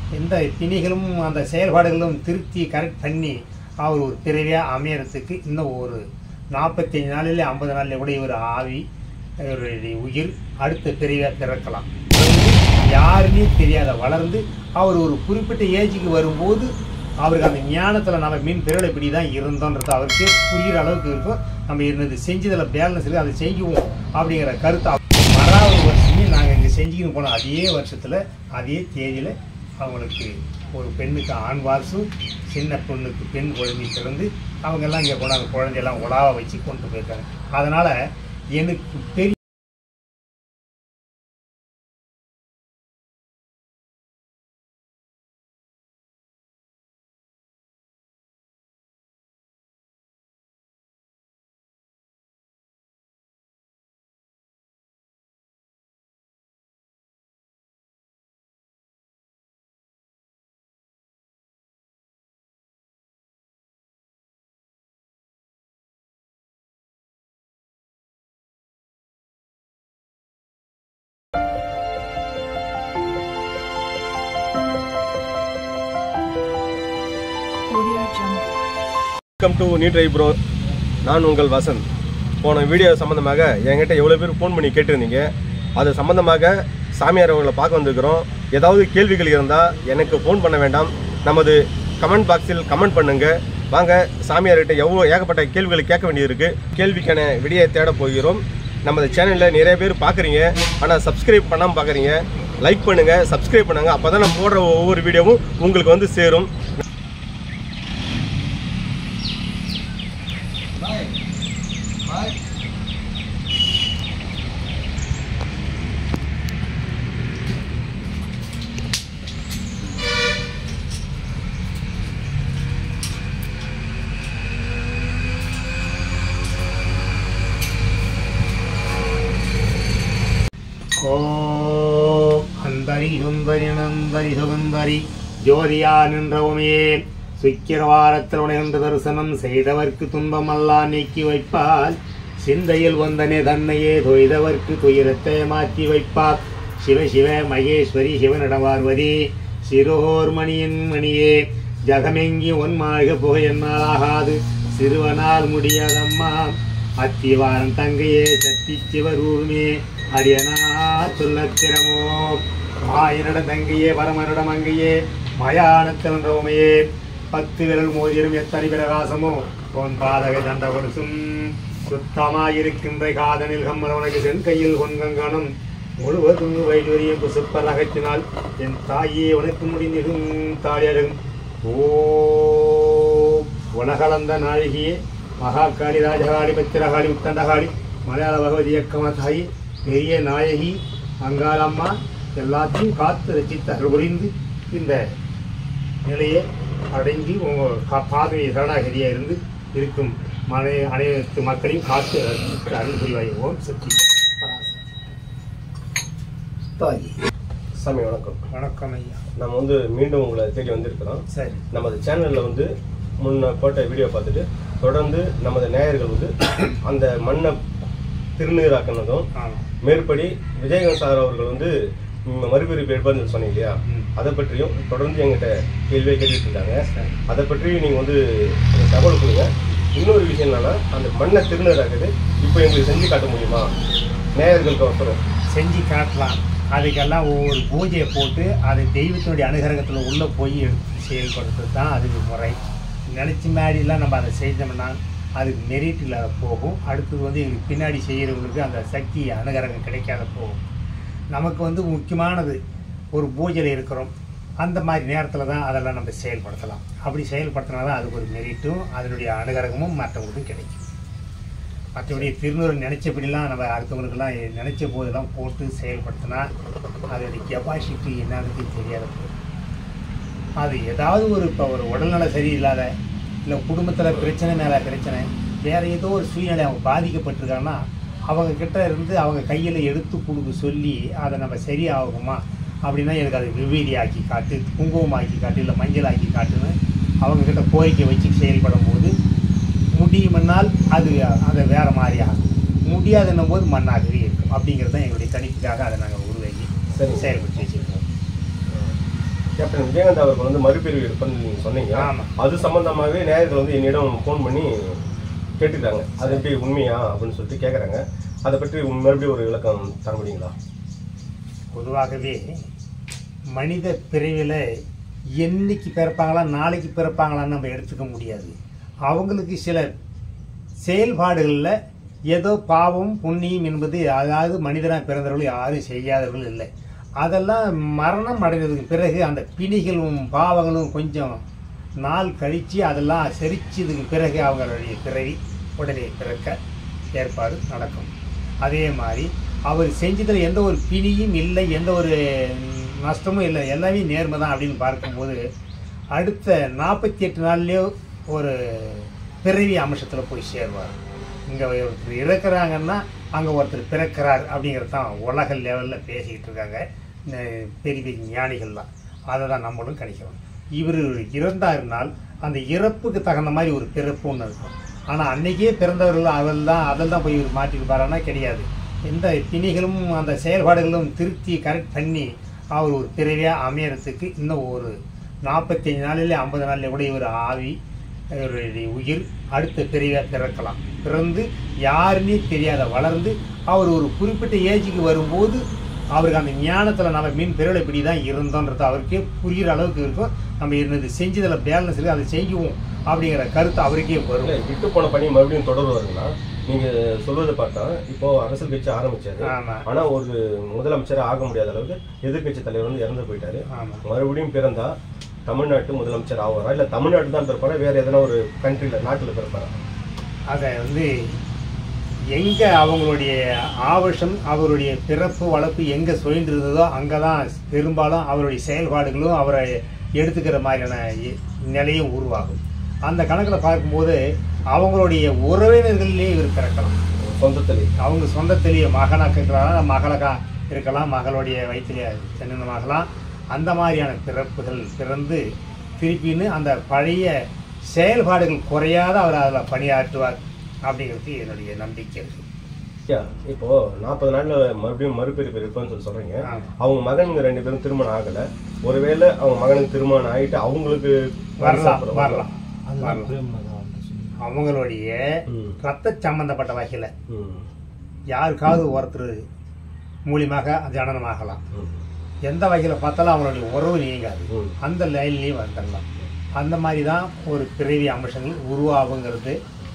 எந்த பிணிகளும் அந்த செயல்பாடுகளும் திருப்தி கரெக்ட் பண்ணி அவர் ஒரு பிறவியாக அமையறதுக்கு இன்னும் ஒரு நாற்பத்தஞ்சு நாளில் ஐம்பது நாளில் கூட இவர் ஆவி இவருடைய உயிர் அடுத்த பிறவியாக பிறக்கலாம் யாருமே தெரியாத வளர்ந்து அவர் ஒரு குறிப்பிட்ட ஏஜுக்கு வரும்போது அவருக்கு அந்த ஞானத்தில் நம்ம மீன் பிறலை இப்படி தான் இருந்தோன்றது அவருக்கு புரிகிற அளவுக்கு இருக்கும் நம்ம இருந்தது செஞ்சதில் பேலன்ஸ் இருக்குது அதை செய்யுவோம் அப்படிங்கிற கருத்தை வராவது வருஷமே நாங்கள் இங்கே செஞ்சுக்கின்னு போனோம் அதே வருஷத்தில் அதே தேதியில் அவங்களுக்கு ஒரு பெண்ணுக்கு ஆண் வாரிசும் சின்ன பொண்ணுக்கு பெண் குழந்தை பிறந்து அவங்கெல்லாம் இங்கே கொண்டாந்து குழந்தையெல்லாம் உலாவ வச்சு கொண்டு போயிருக்காங்க அதனால் எனக்கு பெரிய Audio Jungle. வெல்கம் டு நீ ட்ரை ப்ரோ நான் உங்கள் வசந்த் போன வீடியோ சம்மந்தமாக என்கிட்ட எவ்வளோ பேர் ஃபோன் பண்ணி கேட்டிருந்தீங்க அது சம்மந்தமாக சாமியார் அவர்களை பார்க்க வந்திருக்கிறோம் ஏதாவது கேள்விகள் இருந்தால் எனக்கு ஃபோன் பண்ண வேண்டாம் நமது கமெண்ட் பாக்ஸில் கமெண்ட் பண்ணுங்க வாங்க சாமியார்கிட்ட எவ்வளோ ஏகப்பட்ட கேள்விகளை கேட்க வேண்டியிருக்கு கேள்விக்கான விடையை தேட போகிறோம் நமது சேனலில் நிறைய பேர் பார்க்குறீங்க ஆனால் சப்ஸ்கிரைப் பண்ணாமல் பார்க்குறீங்க லைக் பண்ணுங்கள் சப்ஸ்கிரைப் பண்ணுங்கள் அப்போ தான் நான் போடுற ஒவ்வொரு வீடியோவும் உங்களுக்கு வந்து சேரும் ஓம் அந்தரி சுந்தரி நந்தரி சுகந்தரி ஜோதியா நின்றவுமே சுக்கிரவாரத்தில் உணர்ந்த தரிசனம் செய்தவர்க்கு துன்பமல்லா நீக்கி வைப்பால் சிந்தையில் வந்தனே தன்னையே தொய்தவர்க்கு துயரத்தை மாற்றி வைப்பார் சிவ சிவ மகேஸ்வரி சிவனிடம் பார்வதி சிறுகோர் மணியின் மணியே ஜகமெங்கி ஒன்மாழ்க புகை என்னாலாகாது சிறுவனால் முடியாதம்மா அத்திவாரம் தங்கையே சத்தி சிவரூபமே அரியனா சொல்லத்திரமோ ஆயிரட தங்கையே பரமரிடம் அங்கையே மயானத்திலன்றவுமையே பத்து விரல் மோதிரும் எத்தனை பிரகாசமோ உன் பாதக தண்ட கொடுசும் சுத்தமாயிருக்கின்ற காதனில் கம்மல் உனக்கு சென்கையில் கொன்கங்கனும் முழுவதும் வைடூரியம் குசுப்பல் அகற்றினால் என் தாயே உனக்கு முடிந்திடும் தாழியரும் ஓ உலகளந்த நாயகியே மகாகாளி ராஜகாளி பத்திரகாளி உத்தண்டகாளி மலையாள பகவதி இயக்கம தாயி பெரிய நாயகி அங்காளம்மா எல்லாத்தையும் காத்து ரசித்து அருள் புரிந்து இந்த நிலையை அடைஞ்சு உங்கள் கா பாதை சரணாகதியாக இருந்து இருக்கும் மனை அனைத்து மக்களையும் காத்து ரசித்து அருள் புரிவாய் ஓம் சக்தி பராசக்தி. தாயி சாமி வணக்கம் வணக்கம் ஐயா நம்ம வந்து மீண்டும் உங்களை தேடி வந்திருக்கிறோம் சரி நமது சேனலில் வந்து முன்ன போட்ட வீடியோ பார்த்துட்டு தொடர்ந்து நமது நேயர்கள் வந்து அந்த மண்ணை திருநீராக்கினதும் ஆமாம் மேற்படி விஜயகாந்த் சார் அவர்கள் வந்து ம், மறுபிறப்பு எடுப்பார்னு சொன்னீங்க இல்லையா ம். அதை பற்றியும் தொடர்ந்து எங்கிட்ட கேள்வியை கேட்டுட்டு இருந்தாங்க சரி அதை பற்றி நீங்கள் வந்து ஒரு தகவல் கொடுங்க இன்னொரு விஷயம் என்னன்னா அந்த மண்ணை திருநீராக்குது இப்போ எங்களுக்கு செஞ்சு காட்ட முடியுமா நேயர்களுக்கு அவசரம் செஞ்சு காட்டலாம் அதுக்கெல்லாம் ஒவ்வொரு பூஜையை போட்டு அது தெய்வத்தினுடைய அனுகிரகத்தில் உள்ளே போய் எடுத்து செயல்படுத்துறது தான் அதுக்கு முறை நினச்சி மாதிரிலாம் நம்ம அதை செஞ்சோம்னா அதுக்கு மெரிட் இல்லாத போகும் அடுத்தது வந்து எங்களுக்கு பின்னாடி செய்கிறவங்களுக்கு அந்த சக்தி அனுகிரகம் கிடைக்காத போகும் நமக்கு வந்து முக்கியமானது ஒரு பூஜையில் இருக்கிறோம் அந்த மாதிரி நேரத்தில் தான் அதெல்லாம் நம்ம செயல்படுத்தலாம் அப்படி செயல்படுத்தினா தான் அதுக்கு ஒரு மெரிட்டும் அதனுடைய அனுகிரகமும் மற்றவங்களுக்கும் கிடைக்கும் மற்றபடி திருநூறு நினச்சபடிலாம் நம்ம அடுத்தவங்களுக்கெல்லாம் நினச்ச போதெல்லாம் போட்டு செயல்படுத்தினா அதோடைய கெப்பாசிட்டி என்னன்னு தெரியாத போகும் அது ஏதாவது ஒரு இப்போ ஒரு உடல்நல சரியில்லாத இல்லை குடும்பத்தில் பிரச்சனை மேலே பிரச்சனை வேறு ஏதோ ஒரு சூழ்நிலை அவங்க பாதிக்கப்பட்டிருக்காங்கன்னா அவங்க கிட்ட இருந்து அவங்க கையில் எடுத்து கொடுக்க சொல்லி அதை நம்ம சரியாகுமா அப்படின்னா எனக்கு அதை விபீதி ஆக்கி காட்டு குங்குமம் ஆக்கி காட்டு இல்லை மஞ்சள் ஆக்கி காட்டுன்னு அவங்க கிட்ட கோரிக்கை வச்சு செயல்படும் போது முடியுமென்னால் அது அதை வேறு மாதிரி ஆகும் முடியாதுன்னும் போது மண்ணாகவே இருக்கும் அப்படிங்கிறது தான் எங்களுடைய கணிப்புக்காக அதை நாங்கள் உருவாக்கி சரி. செயல்படுத்தி வச்சுருக்கோம் கேப்டன் விஜயகாந்த் அவர்கள் வந்து மறுபிரிவு எடுப்பன்னு நீங்க சொன்னீங்க ஆமா. அது சம்பந்தமாகவே நேயர்கள் வந்து என்னிடம் ஃபோன் பண்ணி கேட்டுக்கிறாங்க அது எப்படி உண்மையா அப்படின்னு சொல்லிட்டு கேட்குறாங்க அதை பற்றி மறுபடியும் ஒரு விளக்கம் தர முடியுங்களா பொதுவாகவே மனித பிறவியில் என்னைக்கு பிறப்பாங்களா நாளைக்கு பிறப்பாங்களான்னு நம்ம எடுத்துக்க முடியாது அவங்களுக்கு சில செயல்பாடுகளில் ஏதோ பாவம் புண்ணியம் என்பது அதாவது மனிதனாக பிறந்தவர்கள் யாரும் செய்யாதவர்கள் இல்லை அதெல்லாம் மரணம் அடைந்ததுக்கு பிறகு அந்த பிணிகளும் பாவங்களும் கொஞ்சம் நாள் கழித்து அதெல்லாம் செரிச்சதுக்கு பிறகு அவங்களுடைய பிறவி உடனே பிறக்க ஏற்பாடு நடக்கும் அதே மாதிரி அவர் செஞ்சதில் எந்த ஒரு பிணியும் இல்லை எந்த ஒரு நஷ்டமும் இல்லை எல்லாமே நேர்மை தான் அப்படின்னு பார்க்கும்போது அடுத்த நாற்பத்தி எட்டு நாள்லேயோ ஒரு பிறவி அம்சத்தில் போய் சேருவார் இங்கே ஒருத்தர் இறக்குறாங்கன்னா அங்கே ஒருத்தர் பிறக்கிறார் அப்படிங்கிறது தான் உலக லெவலில் பேசிக்கிட்டு இருக்காங்க இந்த பெரிய பெரிய ஞானிகள்லாம் அதை தான் நம்மளும் கணிக்கிறோம் இவர் இறந்தாருனால் அந்த இறப்புக்கு தகுந்த மாதிரி ஒரு பிறப்பு ஒன்று இருக்கும் ஆனால் அன்னைக்கே பிறந்தவர்கள் அவள் தான் அதில் தான் போய் இவர் மாட்டிருப்பாரானா கிடையாது எந்த பிணிகளும் அந்த செயல்பாடுகளும் திருத்தி கரெக்ட் பண்ணி அவர் ஒரு பிறவியாக அமையறதுக்கு இன்னும் ஒரு நாற்பத்தஞ்சு நாளிலே ஐம்பது நாளில் கூட இவர் ஆவி இவருடைய உயிர் அடுத்த பிறவியாக பிறக்கலாம் பிறந்து யாருன்னே தெரியாத வளர்ந்து அவர் ஒரு குறிப்பிட்ட ஏஜுக்கு வரும்போது அவருக்கு அந்த ஞானத்தில் நம்ம மீன் பிறவில் இப்படி தான் இருந்தோன்றது அவருக்கே புரிகிற அளவுக்கு இருக்கும் நம்ம இருந்தது செஞ்சதில் பேலன்ஸ் இருக்குது அதை செய்வோம் அப்படிங்கிற கருத்து அவருக்கே வரும் இல்லை விட்டு போன பணி மறுபடியும் தொடருவாருன்னா நீங்க சொல்வதை பார்த்தா இப்போ அரசியல் கட்சி ஆரம்பிச்சாரு ஆமாம் ஆனா ஒரு முதலமைச்சர் ஆக முடியாத அளவுக்கு எதிர்க்கட்சி தலைவர் வந்து இறந்து போயிட்டாரு ஆமாம் மறுபடியும் பிறந்தா தமிழ்நாட்டு முதலமைச்சர் ஆவாரா இல்ல தமிழ்நாட்டு தான் பிறப்பாரா வேற எதனா ஒரு கண்ட்ரில நாட்டுல பிறப்பாரா அதை வந்து எங்கே அவங்களுடைய ஆவசம் அவருடைய பிறப்பு வளர்ப்பு எங்கே சுயந்திருந்ததோ அங்கே தான் பெரும்பாலும் அவருடைய செயல்பாடுகளும் அவரை எடுத்துக்கிற மாதிரியான இ- நிலையும் உருவாகும் அந்த கணக்கில் பார்க்கும்போது அவங்களுடைய உறவினர்களே இவர் பிறக்கலாம் சொந்தத்திலே அவங்க சொந்தத்திலேயே மகனாக இருக்கலாம் மகளாக இருக்கலாம் மகளுடைய வயிற்றிலே சின்னமாகலாம் அந்த மாதிரியான பிறப்புகள் பிறந்து திருப்பின்னு அந்த பழைய செயல்பாடுகள் குறையாத அவர் அதில் பணியாற்றுவார் அப்படிங்கிறது என்னுடைய நம்பிக்கை இருக்கு யா, இப்போ நாற்பது நாள்ல மறுபடியும் மறுபிரிப்பு இருப்பான்னு சொல்லி சொல்றீங்க ஆமா. அவங்க மகனுங்க ரெண்டு பேரும் திருமணம் ஆகல ஒருவேளை அவங்க மகனுக்கு திருமணம் ஆயிட்டு அவங்களுக்கு வரலாம் அப்புறம் வரலாம் வரலாம் அவங்களுடைய ம், ரத்த சம்பந்தப்பட்ட வகையில் ம், யாருக்காவது ஒருத்தர் மூலியமாக ஜனனமாகலாம் ம், எந்த வகையில் பார்த்தாலும் அவங்களுடைய உறவு நீங்காது ம். அந்த லைன்லேயும் வந்துடலாம் அந்த மாதிரி தான் ஒரு பிறவி அம்சங்கள் உருவாகுங்கிறது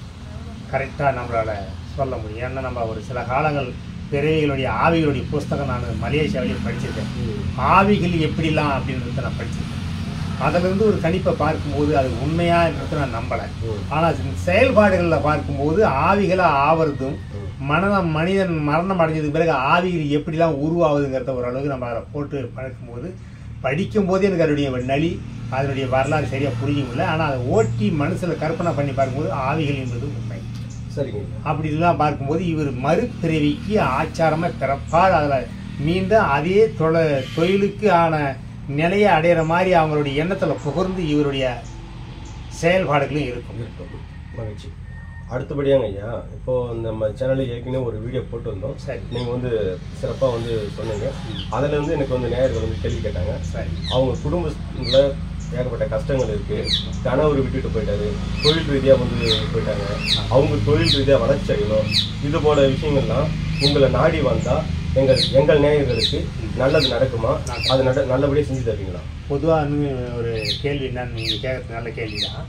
கரெக்டாக நம்மளால் சொல்ல முடியும் ஏன்னா நம்ம ஒரு சில காலங்கள் பிறவிகளுடைய ஆவிகளுடைய புஸ்தகம் நான் மலேசியாவிலேயே படிச்சிருக்கேன் ம். ஆவிகள் எப்படிலாம் அப்படின்றத நான் படிச்சிருக்கேன் அதிலிருந்து ஒரு கணிப்பை பார்க்கும்போது அது உண்மையான்றதை நான் நம்பலை ம். ஆனால் செயல்பாடுகளில் பார்க்கும்போது ஆவிகளை ஆவறதும் ம். மனதம் மனிதன் மரணம் அடைஞ்சதுக்கு பிறகு ஆவிகள் எப்படிலாம் உருவாகுதுங்கிறத ஓரளவுக்கு நம்ம அதை போட்டு பார்க்கும்போது படிக்கும்போது எனக்கு அதனுடைய நலி அதனுடைய வரலாறு சரியாக புரிய முடியல ஆனால் அதை ஓட்டி மனசில் கற்பனை பண்ணி பார்க்கும்போது ஆவிகள் என்பது உண்மை சரிங்க அப்படிலாம் பார்க்கும்போது இவர் மறுபிறவிக்கு ஆச்சாரமாக பிறப்பார் அதில் மீண்டும் அதே தொல தொழிலுக்கு ஆன நிலையை அடையிற மாதிரி அவங்களுடைய எண்ணத்தில் புகழ்ந்து இவருடைய செயல்பாடுகளும் இருக்கும் இருக்கும் மகிழ்ச்சி அடுத்தபடியாங்க ஐயா இப்போ நம்ம சேனலில் ஏற்கனவே ஒரு வீடியோ போட்டு வந்தோம் சரி நீங்க வந்து சிறப்பா வந்து சொன்னீங்க அதுல இருந்து எனக்கு வந்து நேயர்கள் வந்து கேள்வி கேட்டாங்க சரி அவங்க குடும்பத்துல ஏகப்பட்ட கஷ்டங்கள் இருக்கு கணவர் விட்டுட்டு போயிட்டாரு தொழில் ரீதியா வந்து போயிட்டாங்க அவங்க தொழில் ரீதியா வளர்ச்சி அடையணும் இது போல விஷயங்கள்லாம் உங்களை நாடி வந்தா எங்கள் எங்கள் நேயர்களுக்கு நல்லது நடக்குமா அது நட நல்லபடியா செஞ்சு தருவீங்களா பொதுவாக ஒரு கேள்வி என்னன்னு நீங்கள் கேட்கறது நல்ல கேள்வி தான்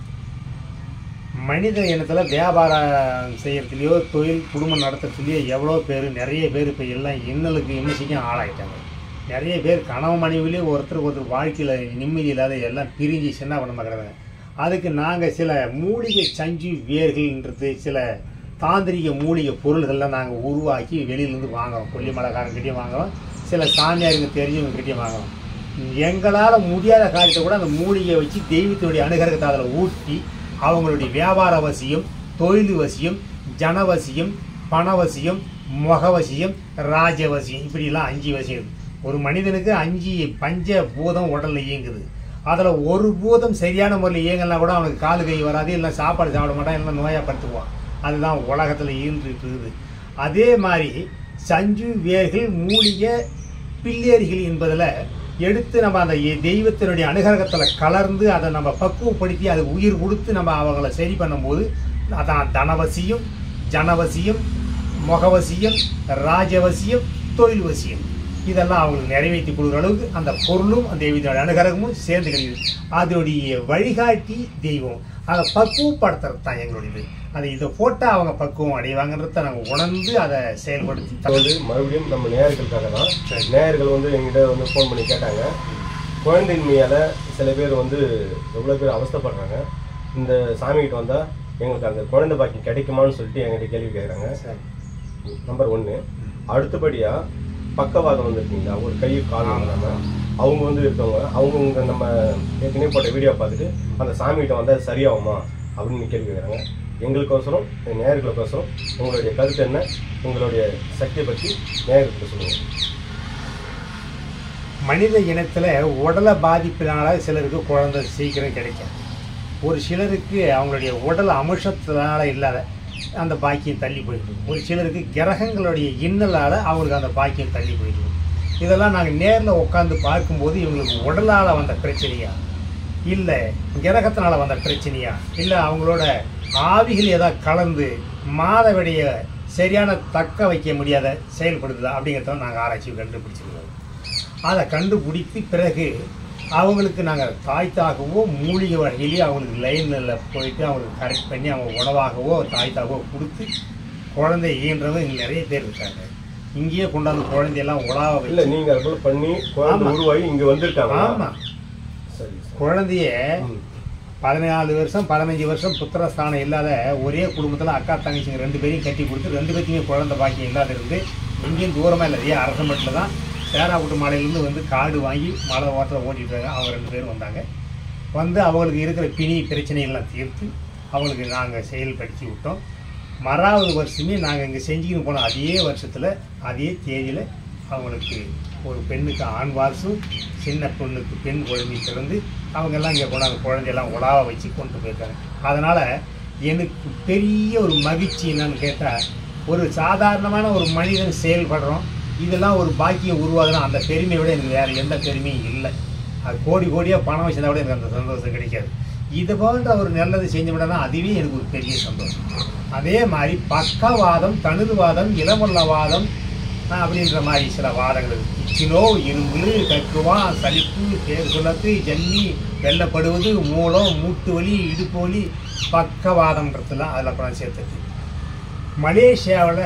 மனித இனத்தில் வியாபாரம் செய்யறதுலையோ தொழில் குடும்பம் நடத்துறதுலையோ எவ்வளோ பேர் நிறைய பேர் இப்போ எல்லாம் இன்னலுக்கு இன்னிசைக்கும் ஆளாயிட்டாங்க நிறைய பேர் கனவு மனைவிலே ஒருத்தருக்கு ஒருத்தர் வாழ்க்கையில் நிம்மதி இல்லாத எல்லாம் பிரிஞ்சு சின்ன பண்ண கிடந்தாங்க அதுக்கு நாங்கள் சில மூலிகை சஞ்சு வேர்கள்ன்றது சில தாந்திரிக மூலிகை பொருள்கள்லாம் நாங்கள் உருவாக்கி வெளியிலேருந்து வாங்குறோம் கொல்லிமலைக்காரங்கிட்டையும் வாங்குறோம் சில சாமியாருங்க தெரிஞ்சவங்ககிட்டையும் வாங்குறோம் எங்களால் முடியாத காரியத்தை கூட அந்த மூலிகையை வச்சு தெய்வத்தினுடைய அனுகிரகத்தை அதில் ஊட்டி அவங்களுடைய வியாபார வசியம் தொழில் வசியம் ஜனவசியம் பணவசியம் முகவசியம் ராஜவசியம் இப்படிலாம் அஞ்சு வசியம் இருக்கு. ஒரு மனிதனுக்கு அஞ்சு பஞ்ச பூதம் உடல்ல இயங்குது அதில் ஒரு பூதம் சரியான முறையில் இயங்கலாம் கூட அவனுக்கு காலு கை வராது இல்லை சாப்பாடு சாப்பிட மாட்டான் இல்லை நோயாக படுத்துக்குவான் அதுதான் உலகத்தில் ஈன்றுட்டு இருக்குது அதே மாதிரி சஞ்சு வேர்கள் மூலிகை பில்லேரிகள் என்பதில் எடுத்து நம்ம அந்த எ- தெய்வத்தினுடைய அனுகிரகத்தில் கலர்ந்து அதை நம்ம பக்குவப்படுத்தி அது உயிர் கொடுத்து நம்ம அவங்கள சரி பண்ணும்போது அதான் தனவசியம் ஜனவசியம் முகவசியம் ராஜவசியம் தொழில் வசியம் இதெல்லாம் அவங்களுக்கு நிறைவேற்றி கொடுக்குற அளவுக்கு அந்த பொருளும் அந்த தெய்வத்தினுடைய அனுகிரகமும் சேர்ந்து கிடைக்குது அதனுடைய வழிகாட்டி தெய்வம் அதை பக்குவப்படுத்துறது தான் எங்களுடையது அது இதை போட்டால் அவங்க பக்குவம் அடைவாங்கன்றத நாங்கள் உணர்ந்து அதை செயல்படுத்தி இப்போ வந்து மறுபடியும் நம்ம நேயர்களுக்காக தான் நேயர்கள் வந்து எங்கிட்ட வந்து ஃபோன் பண்ணி கேட்டாங்க குழந்தையின்மையால சில பேர் வந்து எவ்வளோ பேர் அவஸ்தைப்படுறாங்க இந்த சாமிகிட்ட வந்தால் எங்களுக்கு அந்த குழந்தை பாக்கி கிடைக்குமான்னு சொல்லிட்டு என்கிட்ட கேள்வி கேட்குறாங்க சரி நம்பர் ஒன்று அடுத்தபடியாக பக்கவாதம் வந்துருக்கீங்களா ஒரு கை கால் இல்லாமல் அவங்க வந்து இருக்கவங்க அவங்க உங்க நம்ம ஏற்கனவே போட்ட வீடியோ பார்த்துட்டு அந்த சாமிகிட்ட வந்தால் சரியாகுமா அப்படின்னு கேள்வி கேட்குறாங்க எங்களுக்கோசரம் நேயர்களுக்கோசரம் உங்களுடைய கருத்து என்ன உங்களுடைய சக்தியை பற்றி நேயர்களுக்கு சொல்லுங்கள் மனித இனத்துல உடலை பாதிப்பினால சிலருக்கு குழந்தை சீக்கிரம் கிடைக்காது ஒரு சிலருக்கு அவங்களுடைய உடல் அமுஷத்தினால இல்லாத அந்த பாக்கியம் தள்ளி போயிடுது ஒரு சிலருக்கு கிரகங்களுடைய இன்னலால் அவங்களுக்கு அந்த பாக்கியம் தள்ளி போயிடுது இதெல்லாம் நாங்கள் நேரில் உட்காந்து பார்க்கும்போது இவங்களுக்கு உடலால் வந்த பிரச்சனையா இல்லை கிரகத்தினால வந்த பிரச்சனையா இல்லை அவங்களோட ஆவிகள் ஏதாவது கலந்து மாதவிடைய சரியான தக்க வைக்க முடியாத செயல்படுதா அப்படிங்கிறத நாங்கள் ஆராய்ச்சி கண்டுபிடிச்சிருக்கோம் அதை கண்டுபிடித்து பிறகு அவங்களுக்கு நாங்கள் தாய்த்தாகவோ மூலிகை வகையிலேயே அவங்களுக்கு லைனில் போயிட்டு அவங்களுக்கு கரெக்ட் பண்ணி அவங்க உணவாகவோ தாய்த்தாகவோ கொடுத்து குழந்தை ஈன்றவங்க இங்கே நிறைய பேர் இருக்காங்க இங்கேயே கொண்டாந்து குழந்தையெல்லாம் உலாவ இல்லை வச்சு நீங்கள் அது போல் பண்ணி குழந்தை ஆமா. உருவாகி இங்கே வந்திருக்காங்க ஆமாம் சரி சரி குழந்தைய ம். பதினாலு வருஷம் பதினஞ்சு வருஷம் புத்திரஸ்தானம் இல்லாத ஒரே குடும்பத்தில் அக்கா தங்கச்சிங்க ரெண்டு பேரையும் கட்டி கொடுத்து ரெண்டு பேர்த்தையுமே குழந்தை பாக்கியம் இல்லாத இருந்து எங்கேயும் தூரமாக இல்லை ஏன் அரசமட்டில் தான் சேராக்குட்டு மலையிலேருந்து வந்து காடு வாங்கி மலை ஓரத்தில் ஓட்டிட்டு இருக்காங்க அவங்க ரெண்டு பேரும் வந்தாங்க வந்து அவங்களுக்கு இருக்கிற பிணி பிரச்சனைகள்லாம் தீர்த்து அவங்களுக்கு நாங்கள் செயல்படுத்தி விட்டோம் மறாவது வருஷமே நாங்கள் இங்கே செஞ்சுக்கின்னு போன அதே வருஷத்தில் அதே தேதியில் அவங்களுக்கு ஒரு பெண்ணுக்கு ஆண் வாரிசும் சின்ன பொண்ணுக்கு பெண் குழந்தை பிறந்து அவங்கெல்லாம் இங்கே கொண்டாந்து குழந்தையெல்லாம் உலாவ வச்சு கொண்டு போயிருக்காங்க அதனால் எனக்கு பெரிய ஒரு மகிழ்ச்சி என்னன்னு கேட்டால் ஒரு சாதாரணமான ஒரு மனிதன் செயல்படுறோம் இதெல்லாம் ஒரு பாக்கியம் உருவாகுனா அந்த பெருமையை விட எனக்கு வேறு எந்த பெருமையும் இல்லை அது கோடி கோடியாக பணம் வச்சிருந்தா கூட எனக்கு அந்த சந்தோஷம் கிடைக்காது இது போன்ற ஒரு நல்லது செஞ்சோம்னா அதுவே எனக்கு ஒரு பெரிய சந்தோஷம் அதே மாதிரி பக்கவாதம் தனுதுவாதம் இளமுள்ளவாதம் ஆஹ், அப்படின்ற மாதிரி சில வாதங்கள் இருக்கு கிலோ இரும்பு கக்குவா சலிப்பு பேர் சொல்லத்து ஜல்லி வெள்ளப்படுவது மூலம் மூட்டு வலி இடுப்பு வலி பக்கவாதம்ன்றதுலாம் அதில் அப்புறம் சேர்த்துருக்கு மலேசியாவில்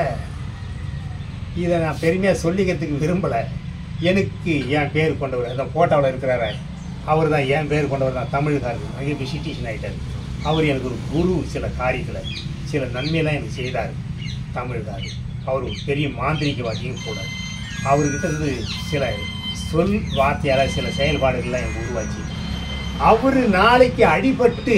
இதை நான் பெருமையாக சொல்லிக்கிறதுக்கு விரும்பலை எனக்கு என் பேர் கொண்டவர் அந்த ஃபோட்டோவில் இருக்கிறாரு அவர் தான் என் பேர் கொண்டவர் தான் தமிழ்காரர் அங்கே இப்போ சிட்டிஷன் ஆகிட்டார் அவர் எனக்கு ஒரு குரு சில காரியத்தில் சில நன்மையெல்லாம் எனக்கு செய்தார் தமிழ்காரர் அவர் ஒரு பெரிய மாந்திரிகவாதியும் கூட அவர்கிட்ட இருந்து சில சொல் வார்த்தையால் சில செயல்பாடுகள்லாம் எனக்கு உருவாச்சு அவர் நாளைக்கு அடிபட்டு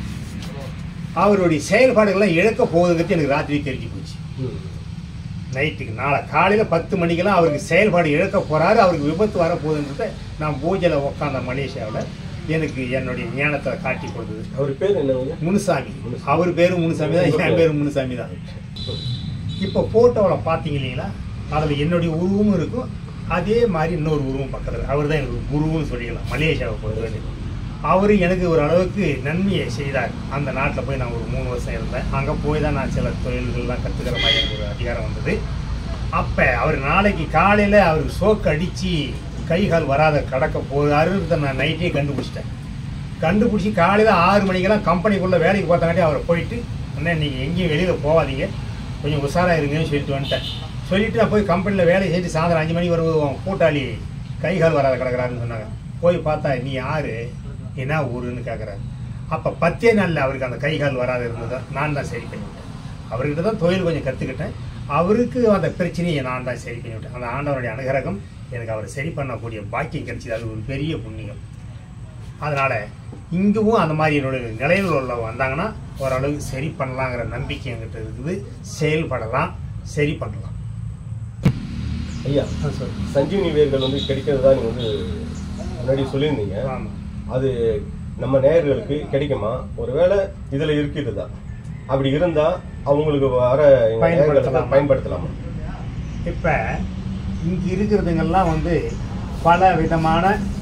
அவருடைய செயல்பாடுகள்லாம் இழக்க போகுதுங்கிறது எனக்கு ராத்திரி தெரிஞ்சு போச்சு ம். நைட்டுக்கு நாளை காலையில் பத்து மணிக்கெல்லாம் அவருக்கு செயல்பாடு இழக்க போகிறாரு அவருக்கு விபத்து வரப்போகுதுன்றத நான் பூஜையில் உட்காந்த மலேசியாவில் எனக்கு என்னுடைய ஞானத்தை காட்டி கொடுத்தது அவர் பேர் என்னங்க முனுசாமி அவர் பேரும் முனுசாமி தான் என் பேரும் முனுசாமி தான் இப்போ ஃபோட்டோவில் பார்த்தீங்க இல்லைங்களா அதில் என்னுடைய உருவமும் இருக்கும் அதே மாதிரி இன்னொரு உருவம் பக்கத்தில் அவர் தான் எனக்கு குருவும் சொல்லிக்கலாம் மலேசியாவை பொறுத்தவரை அவர் எனக்கு ஒரு அளவுக்கு நன்மையை செய்தார் அந்த நாட்டில் போய் நான் ஒரு மூணு வருஷம் இருந்தேன் அங்கே போய் தான் நான் சில தொழில்கள்லாம் கற்றுக்கிற மாதிரி எனக்கு ஒரு அதிகாரம் வந்தது அப்போ அவர் நாளைக்கு காலையில் அவருக்கு சோக்கு அடித்து கை கால் வராத கடக்க போகிறாருன்றத நான் நைட்டே கண்டுபிடிச்சிட்டேன் கண்டுபிடிச்சி காலையில் ஆறு மணிக்கெல்லாம் கம்பெனிக்குள்ளே வேலைக்கு பார்த்தாங்காட்டி அவரை போயிட்டு அண்ணா நீங்கள் எங்கேயும் வெளியில் போகாதீங்க கொஞ்சம் உஷாராக இருங்கன்னு சொல்லிட்டு வந்துட்டேன் சொல்லிட்டு நான் போய் கம்பெனியில் வேலை செஞ்சு சாயந்தரம் அஞ்சு மணிக்கு வருவது உன் கூட்டாளி கை கால் வராத கிடக்குறாருன்னு சொன்னாங்க போய் பார்த்தா நீ யார் என்ன ஊருன்னு கேட்குறாரு அப்போ பத்தே நாளில் அவருக்கு அந்த கை கால் வராத இருந்ததை நான் தான் சரி பண்ணிவிட்டேன் அவர்கிட்ட தான் தொழில் கொஞ்சம் கற்றுக்கிட்டேன் அவருக்கு அந்த பிரச்சனையை நான் தான் சரி பண்ணிவிட்டேன் அந்த ஆண்டவனுடைய அனுகிரகம் எனக்கு அவரை சரி பண்ணக்கூடிய பாக்கியம் கிடைச்சது அது ஒரு பெரிய புண்ணியம் அதனால் இங்கவும் அந்த மாதிரி என்னோட நிலையில் உள்ள வந்தாங்கன்னா ஓரளவுக்கு சரி பண்ணலாங்கிற நம்பிக்கை என்கிட்ட இருக்குது செயல்படலாம் சரி பண்ணலாம் ஐயா ஆ, சொல்லு. சஞ்சீவனி வேர்கள் வந்து கிடைக்கிறதா நீங்க வந்து முன்னாடி சொல்லியிருந்தீங்க ஆமா அது நம்ம நேயர்களுக்கு கிடைக்குமா ஒருவேளை இதுல இருக்குதுதான் அப்படி இருந்தா அவங்களுக்கு வர எங்க நேயர்களுக்கு பயன்படுத்தலாமா? பயன்படுத்தலாமா இப்போ இங்கே இருக்கிறதுங்கெல்லாம் வந்து பல விதமான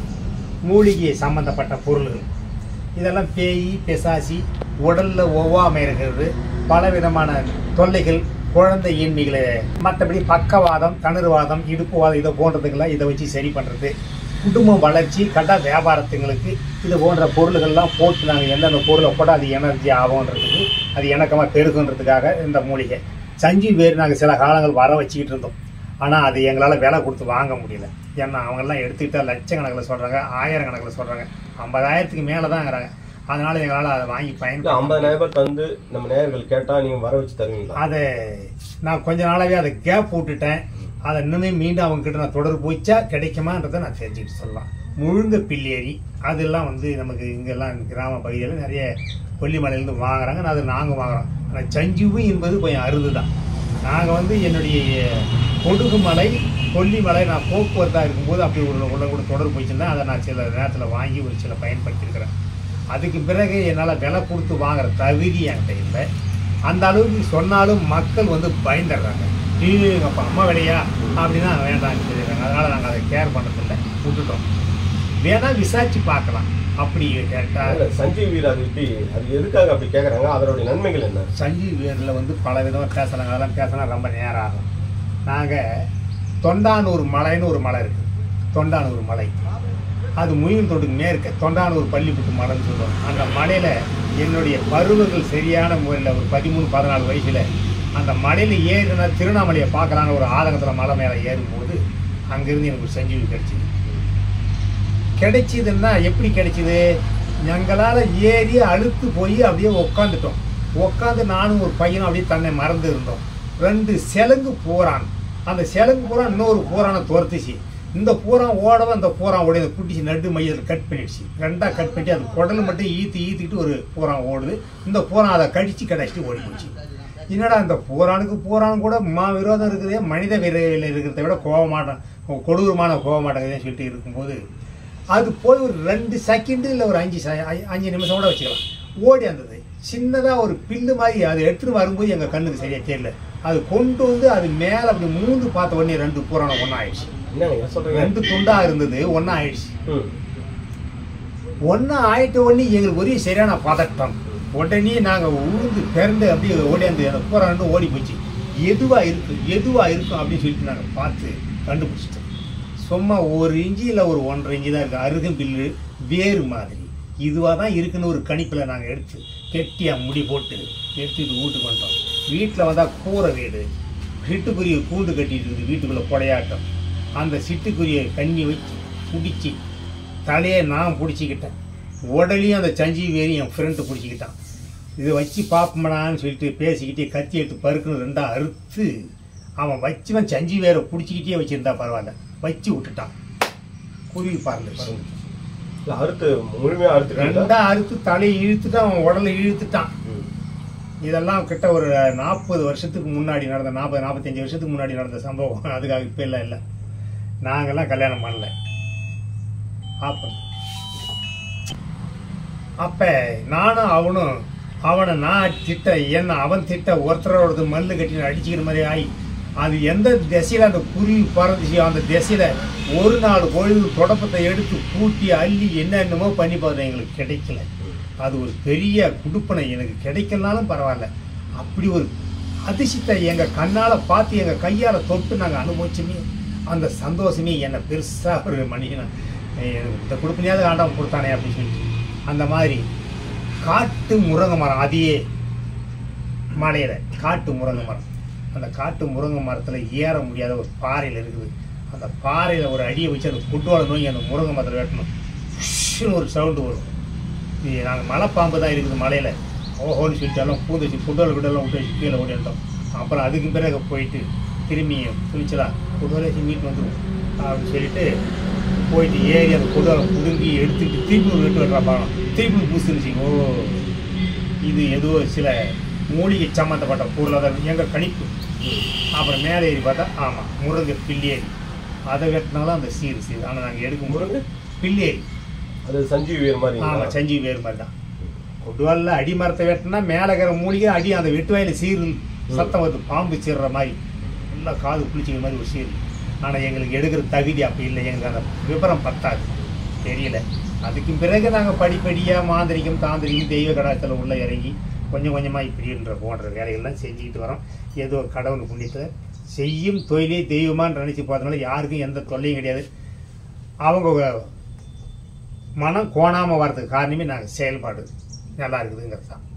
மூலிகை சம்பந்தப்பட்ட பொருள்கள் இதெல்லாம் பேய் பிசாசி உடலில் ஒவ்வாமை இருக்கிறது பல விதமான தொல்லைகள் குழந்தை ஈன்மைகளை மற்றபடி பக்கவாதம் கணறுவாதம் இடுப்புவாதம் இதை போன்றதுக்கெல்லாம் இதை வச்சு சரி பண்ணுறது குடும்ப வளர்ச்சி கடை வியாபாரத்துங்களுக்கு இது போன்ற பொருள்கள்லாம் போட்டு நாங்கள் எந்தெந்த பொருளை போட அது எனர்ஜி ஆகும்ன்றதுக்கு அது இணக்கமாக பெருகுன்றதுக்காக இந்த மூலிகை சஞ்சி வேறு நாங்கள் சில காலங்கள் வர வச்சுக்கிட்டு இருந்தோம் ஆனால் அது எங்களால் விலை கொடுத்து வாங்க முடியல ஏன்னா அவங்கெல்லாம் எடுத்துக்கிட்டா லட்சக்கணக்கில் சொல்கிறாங்க ஆயிரம் கணக்கில் சொல்கிறாங்க ஐம்பதாயிரத்துக்கு மேலே தான்ங்கிறாங்க அதனால் எங்களால் அதை வாங்கி இல்ல பயன்படுத்த ஐம்பதாயிரம் ரூபாய் தந்து நம்ம நேயர்கள் கேட்டா நீங்க வர வச்சு தருவீங்களா அதை நான் கொஞ்ச நாளாவே அதை கேப் விட்டுட்டேன் அதை இன்னுமே மீண்டும் அவங்க கிட்ட நான் தொடர்பு போச்சா கிடைக்குமான்றதை நான் தெரிஞ்சுக்கிட்டு சொல்லலாம் முழுங்க பில்லேரி அதெல்லாம் வந்து நமக்கு இங்கெல்லாம் கிராம பகுதியில் நிறைய கொல்லிமலையிலேருந்து வாங்குறாங்க நான் அதை நாங்கள் வாங்குறோம் ஆனால் சஞ்சீவு என்பது கொஞ்சம் அருது தான் நாங்கள் வந்து என்னுடைய கொடுகுமலை கொல்லிமலை நான் போக்குவரத்தாக இருக்கும்போது அப்படி ஒரு உள்ள கூட தொடர்பு வச்சுருந்தேன் அதை நான் சில நேரத்தில் வாங்கி ஒரு சில பயன்படுத்தியிருக்கிறேன் அதுக்கு பிறகு என்னால் விலை கொடுத்து வாங்குற தகுதி என்கிட்ட இல்லை அந்த அளவுக்கு சொன்னாலும் மக்கள் வந்து பயந்துடுறாங்க ஐயோ எங்கள் அப்பா அம்மா விலையா அப்படின்னா வேண்டாம்னு சொல்லிடுறாங்க அதனால் நாங்கள் அதை கேர் பண்ணுறதில்ல விட்டுட்டோம் வேணா விசாரிச்சு பார்க்கலாம் அப்படி கேட்டால் இல்ல, சஞ்சீவ் வீர் அது எப்படி அது எதுக்காக அப்படி கேக்குறாங்க அதனுடைய நன்மைகள் என்ன சஞ்சீவ் வேரில் வந்து பல விதமாக பேசலாங்க அதெல்லாம் பேசினா ரொம்ப நேரம் ஆகும் நாங்கள் தொண்டானூர் மலைன்னு ஒரு மலை இருக்குது தொண்டானூர் மலை அது முயல் தொட்டுக்கு மேற்க தொண்டானூர் பள்ளிப்புட்டு மலைன்னு சொல்லுவோம் அந்த மலையில் என்னுடைய பருவங்கள் சரியான முறையில் ஒரு பதிமூணு பதினாலு வயசில் அந்த மலையில் ஏறினா திருவண்ணாமலையை பார்க்கலான்னு ஒரு ஆதங்கத்தில் மலை மேலே ஏறும்போது அங்கேருந்து எனக்கு ஒரு சஞ்சீவி கிடைச்சிது கிடைச்சிதுன்னா எப்படி கிடைச்சிது எங்களால் ஏறி அழுத்து போய் அப்படியே உக்காந்துட்டோம் உக்காந்து நானும் ஒரு பையனும் அப்படியே தன்னை மறந்து இருந்தோம் ரெண்டு செலங்கு பூரான் அந்த செலங்கு பூரா இன்னொரு பூரானை துரத்துச்சு இந்த பூரான் ஓடவே அந்த பூரான் ஓடி குட்டிச்சு நடு மையத்தில் கட் பண்ணிடுச்சு ரெண்டாக கட் பண்ணி அது குடல் மட்டும் ஈத்து ஈத்திக்கிட்டு ஒரு பூரான் ஓடுது இந்த பூரான் அதை கடிச்சு கடிச்சிட்டு ஓடி போச்சு என்னடா இந்த பூரானுக்கு பூரான் கூட மா விரோதம் இருக்குதே மனித விரைவில் இருக்கிறத விட கோபமாட்டம் கொடூரமான கோபமாட்டங்கன்னு சொல்லிட்டு இருக்கும்போது அது போய் ஒரு ரெண்டு செகண்டு இல்லை ஒரு அஞ்சு செ- ஐ- அஞ்சு நிமிஷம் கூட வச்சுக்கலாம் ஓடி வந்தது சின்னதாக ஒரு பில்லு மாதிரி அதை எடுத்துட்டு வரும்போது எங்கள் கண்ணுக்கு சரியாக தெரியல அது கொண்டு வந்து அது மேலே அப்படி மூந்து பார்த்த உடனே ரெண்டு பூரானம் ஒன்றா ஆயிடுச்சு என்ன நீங்க சொல்றீங்க ரெண்டு துண்டா இருந்தது ஒன்றா ஆயிடுச்சு ம். ஒன்றா ஆயிட்ட உடனே எங்களுக்கு ஒரே சரியான பதட்டம் உடனே நாங்கள் உழுந்து பிறந்து அப்படியே ஓடியாந்து அந்த பூரா ரெண்டும் ஓடி போச்சு எதுவாக இருக்கு எதுவாக இருக்கும் அப்படின்னு சொல்லிட்டு நாங்கள் பார்த்து கண்டுபிடிச்சிட்டோம் சும்மா ஒரு இஞ்சி இல்லை ஒரு ஒன்றரை இஞ்சி தான் இருக்குது அருகம்பில்லு வேறு மாதிரி இதுவாக தான் இருக்குன்னு ஒரு கணிப்பில் நாங்கள் எடுத்து கெட்டியாக முடி போட்டு எடுத்துக்கிட்டு வீட்டுக்கு வந்தோம் வீட்டில் வந்தால் கூரை வீடு சிட்டுக்குருவி கூண்டு கட்டிட்டு இருக்குது வீட்டுக்குள்ளே கொடையாட்டம் அந்த சிட்டுக்குருவியை கண்ணி வச்சு பிடிச்சி தலையை நான் பிடிச்சிக்கிட்டேன் உடலையும் அந்த சஞ்சி வேரி என் ஃப்ரெண்டு பிடிச்சிக்கிட்டான் இதை வச்சு பார்ப்போம்டான்னு சொல்லிட்டு பேசிக்கிட்டே கத்தி எடுத்து பருக்குன்னு ரெண்டா அறுத்து அவன் வச்சுவன் சஞ்சி வேரை பிடிச்சிக்கிட்டே வச்சிருந்தா பரவாயில்ல வச்சு விட்டுட்டான் குருவி பறந்துச்சு இல்ல, அறுத்து முழுமையா அறுத்துட்டீங்களா ரெண்டா அறுத்து தலையை இழுத்துட்டு அவன் உடலை இழுத்துட்டான் ம். இதெல்லாம் கிட்ட ஒரு நாற்பது வருஷத்துக்கு முன்னாடி நடந்த நாற்பது நாற்பத்தஞ்சு வருஷத்துக்கு முன்னாடி நடந்த சம்பவம் அதுக்காக இப்போ இல்லை இல்லை நாங்கெல்லாம் கல்யாணம் பண்ணல அப்ப அப்ப நானும் அவனும் அவனை நான் திட்ட என்ன அவன் திட்ட ஒருத்தரோடது மல்லு கட்டி அடிச்சுக்கிற மாதிரி ஆகி அது எந்த திசையில அந்த குருவி பறந்துச்சு அந்த திசையில ஒரு நாள் பொழுது தொடப்பத்தை எடுத்து கூட்டி அள்ளி என்னென்னமோ பண்ணி பார்த்தேன் எங்களுக்கு கிடைக்கல அது ஒரு பெரிய குடுப்பனை எனக்கு கிடைக்கலனாலும் பரவாயில்ல அப்படி ஒரு அதிசயத்தை எங்க கண்ணால பார்த்து எங்க கையால தொட்டு நாங்க அனுபவிச்சுமே அந்த சந்தோஷமே என்னை பெருசா ஒரு மனுஷனை எனக்கு இந்த கொடுப்பினையாவது ஆண்டவன் கொடுத்தானே அப்படின்னு சொல்லிட்டு அந்த மாதிரி காட்டு முருங்கை மரம் அதையே மலையில காட்டு முருங்கை மரம் அந்த காட்டு முருங்கை மரத்துல ஏற முடியாத ஒரு பாறையில் இருக்குது அந்த பாறையில ஒரு அடியை வச்சு அந்த குட்டோட நோக்கி அந்த முருங்கை மரத்தில் வெட்டணும் உஷ்ஷுன்னு ஒரு சவுண்டு வரும் இது நாங்கள் மலைப்பாம்பு தான் இருக்குது மலையில் ஓஹோன்னு சொல்லிட்டாலும் பூந்து வச்சு குட்டோல் குட்டோலாம் விட்டு வச்சு கீழே ஓடிட்டோம் அப்புறம் அதுக்கு பிறகு போயிட்டு திரும்பி துணிச்சலா குட்டோலை வச்சு மீட்டு வந்துடும் அப்படின்னு சொல்லிட்டு போயிட்டு ஏறி அந்த குடலை புடுங்கி எடுத்துக்கிட்டு திருப்பி ஒரு வெட்டு வெட்டுறா பாருங்க திருப்பி பூசுனுச்சு ஓ இது ஏதோ சில மூலிகை சம்மந்தப்பட்ட பொருளாக தான் எங்கள் கணிப்பு அப்புறம் மேலே ஏறி பார்த்தா ஆமாம் முருங்கை பில்லேரி அதை வெட்டினாலும் அந்த சீர் சீர் ஆனால் நாங்கள் எடுக்கும் முருங்கை பில்லேரி அது சஞ்சீவ் வீர் மாதிரி ஆமாம் சஞ்சீவி வேறு மாதிரி தான் கொடுவாலில் அடி மரத்தை வெட்டினா மேலே இருக்கிற மூலிகை அடி அந்த வெட்டு வாயில சீர் சத்தம் வருது பாம்பு சீர்ற மாதிரி நல்லா காது குளிச்சிக்கிற மாதிரி ஒரு சீர் ஆனால் எங்களுக்கு எடுக்கிற தகுதி அப்படி இல்லை எங்களுக்கு அந்த விவரம் பத்தாது தெரியல அதுக்கு பிறகு நாங்கள் படிப்படியாக மாந்திரிகம் தாந்திரிகம் தெய்வ கடாச்சத்தில் உள்ள இறங்கி கொஞ்சம் கொஞ்சமாக இப்படின்ற போன்ற வேலைகள்லாம் செஞ்சுக்கிட்டு வரோம் ஏதோ கடவுள் புண்ணியத்தை செய்யும் தொழிலே தெய்வமான்னு நினச்சி பார்த்தனால யாருக்கும் எந்த தொல்லையும் கிடையாது அவங்க மனம் கோணாமல் வர்றதுக்கு காரணமே நாங்கள் செயல்பாடு நல்லா இருக்குதுங்கிறது தான்